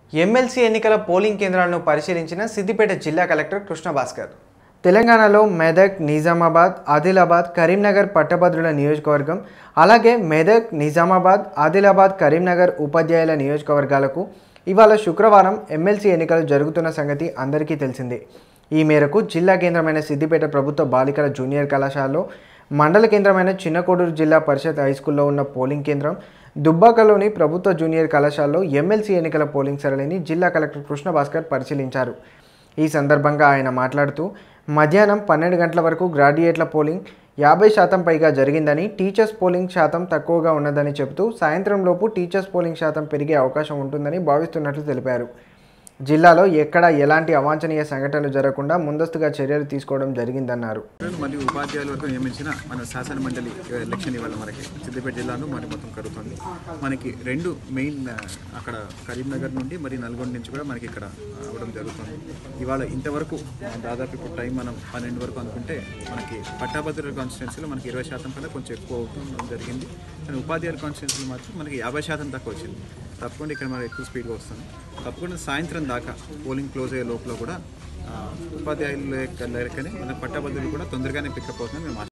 MLC ఎన్నికల polling కేంద్రాలను పరిశీలించిన సిద్దిపేట జిల్లా కలెక్టర్ కృష్ణ భాస్కర్ తెలంగాణలో మెదక్ నిజామాబాద్ ఆదిలాబాద్ కరీంనగర్ పట్టభద్రుల నియోజకవర్గం అలాగే మెదక్ నిజామాబాద్ ఆదిలాబాద్ కరీంనగర్ ఉపాధ్యాయుల నియోజకవర్గాలకు ఇవాళ శుక్రవారం ఎమ్మెల్సీ ఎన్నికలు జరుగుతున్న సంగతి అందరికీ తెలిసిందే ఈ మేరకు జిల్లా కేంద్రమైన సిద్దిపేట ప్రభుత్వ బాలికల జూనియర్ కళాశాలలో మండల కేంద్రమైన చిన్నకోడూరు జిల్లా పరిషత్ హైస్కూల్లో ఉన్న పోలింగ్ కేంద్రం దుబ్బాకలోని ప్రభుత్వ జూనియర్ కళాశాలలో ఎమ్మెల్సీ ఎన్నికల పోలింగ్ సరళిని జిల్లా కలెక్టర్ కృష్ణ భాస్కర్ పరిశీలించారు ఈ సందర్భంగా ఆయన మాట్లాడుతూ మధ్యాహ్నం పన్నెండు గంటల వరకు గ్రాడ్యుయేట్ల పోలింగ్ యాభై శాతం పైగా జరిగిందని టీచర్స్ పోలింగ్ శాతం తక్కువగా ఉన్నదని చెబుతూ సాయంత్రం లోపు టీచర్స్ పోలింగ్ శాతం పెరిగే అవకాశం ఉంటుందని భావిస్తున్నట్లు తెలిపారు జిల్లాలో ఎక్కడా ఎలాంటి అవాంఛనీయ సంఘటనలు జరగకుండా ముందస్తుగా చర్యలు తీసుకోవడం జరిగిందన్నారు మరియు ఉపాధ్యాయుల వరకు నియమించిన మన శాసన మండలి ఎలక్షన్ ఇవాళ మనకి సిద్దిపేట జిల్లాలో మరి మొత్తం కరుగుతుంది మనకి రెండు మెయిన్ ఆ, అక్కడ కరీంనగర్ నుండి మరి నల్గొండ నుంచి కూడా మనకి ఇక్కడ అవ్వడం జరుగుతుంది ఇవాళ ఇంతవరకు ఆ, దాదాపు ఇప్పుడు టైం మనం పన్నెండు వరకు అనుకుంటే మనకి పట్టాభద్రుల కాన్స్టిట్యున్సీలో మనకి ఇరవై శాతం కన్నా కొంచెం ఎక్కువ అవుతుంది జరిగింది కానీ ఉపాధ్యాయుల కాన్స్టిట్యున్సీలో మాత్రం మనకి యాభై శాతం తక్కువ వచ్చింది తప్పకుండా ఇక్కడ మనకి ఎక్కువ స్పీడ్గా వస్తుంది తప్పకుండా సాయంత్రం దాకా పోలింగ్ క్లోజ్ అయ్యే లోపల కూడా ఆ, ఉపాధ్యాయుల లెక్కనే మన పట్టభద్రులు కూడా తొందరగానే పికప్ అవుతుందని మేము ఆశ-